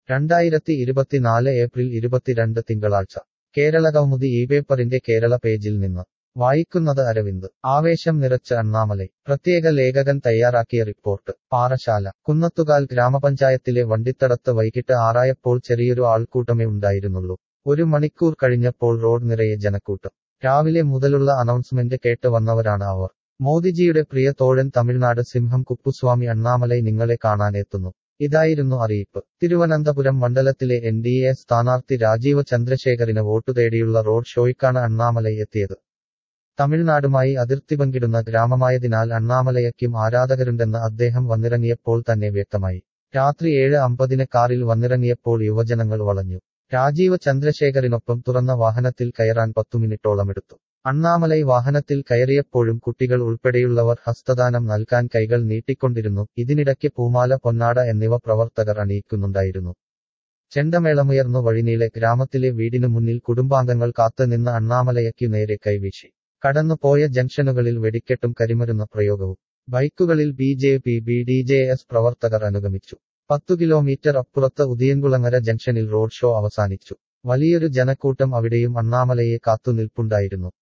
രണ്ടായിരത്തി ഇരുപത്തിനാല് ഏപ്രിൽ ഇരുപത്തിരണ്ട് തിങ്കളാഴ്ച കേരള കൗമുദി ഈ പേപ്പറിന്റെ കേരള പേജിൽ നിന്ന് വായിക്കുന്നത് അരവിന്ദ് ആവേശം നിറച്ച അണ്ണാമലൈ പ്രത്യേക ലേഖകൻ തയ്യാറാക്കിയ റിപ്പോർട്ട് പാറശാല കുന്നത്തുകാൽ ഗ്രാമപഞ്ചായത്തിലെ വണ്ടിത്തടത്ത് വൈകിട്ട് ആറായപ്പോൾ ചെറിയൊരു ആൾക്കൂട്ടമേ ഉണ്ടായിരുന്നുള്ളൂ ഒരു മണിക്കൂർ കഴിഞ്ഞപ്പോൾ റോഡ് നിറയെ ജനക്കൂട്ടം രാവിലെ മുതലുള്ള അനൗൺസ്മെന്റ് കേട്ട് വന്നവരാണ് അവർ മോദിജിയുടെ പ്രിയ തോഴൻ തമിഴ്നാട് സിംഹം കുപ്പുസ്വാമി അണ്ണാമലൈ നിങ്ങളെ കാണാനെത്തുന്നു ഇതായിരുന്നു അറിയിപ്പ് തിരുവനന്തപുരം മണ്ഡലത്തിലെ എൻ ഡി എ സ്ഥാനാർത്ഥി രാജീവ് ചന്ദ്രശേഖറിന് വോട്ടു തേടിയുള്ള റോഡ് ഷോയ്ക്കാണ് അണ്ണാമലൈ എത്തിയത് തമിഴ്നാടുമായി അതിർത്തി പങ്കിടുന്ന ഗ്രാമമായതിനാൽ അണ്ണാമലയ്ക്കും ആരാധകരുണ്ടെന്ന് അദ്ദേഹം വന്നിറങ്ങിയപ്പോൾ തന്നെ വ്യക്തമായി രാത്രി ഏഴ് അമ്പതിന് കാറിൽ വന്നിറങ്ങിയപ്പോൾ യുവജനങ്ങൾ വളഞ്ഞു രാജീവ് ചന്ദ്രശേഖറിനൊപ്പം തുറന്ന വാഹനത്തിൽ കയറാൻ പത്തു മിനിറ്റോളമെടുത്തു അണ്ണാമലൈ വാഹനത്തിൽ കയറിയപ്പോഴും കുട്ടികൾ ഉൾപ്പെടെയുള്ളവർ ഹസ്തദാനം നൽകാൻ കൈകൾ നീട്ടിക്കൊണ്ടിരുന്നു ഇതിനിടയ്ക്ക് പൂമാല പൊന്നാട എന്നിവ പ്രവർത്തകർ അണിയിക്കുന്നുണ്ടായിരുന്നു ചെണ്ടമേളമുയർന്നു വഴിനീളെ ഗ്രാമത്തിലെ വീടിനു മുന്നിൽ കുടുംബാംഗങ്ങൾ കാത്തുനിന്ന അണ്ണാമലയ്ക്കു നേരെ കൈവീശി കടന്നുപോയ ജംഗ്ഷനുകളിൽ വെടിക്കെട്ടും കരിമരുന്ന പ്രയോഗവും ബൈക്കുകളിൽ B J P B D J S പ്രവർത്തകർ അനുഗമിച്ചു പത്തു കിലോമീറ്റർ അപ്പുറത്ത് ഉദിയൻകുളങ്ങര ജംഗ്ഷനിൽ റോഡ് ഷോ അവസാനിച്ചു വലിയൊരു ജനക്കൂട്ടം അവിടെയും അണ്ണാമലയെ കാത്തുനിൽപ്പുണ്ടായിരുന്നു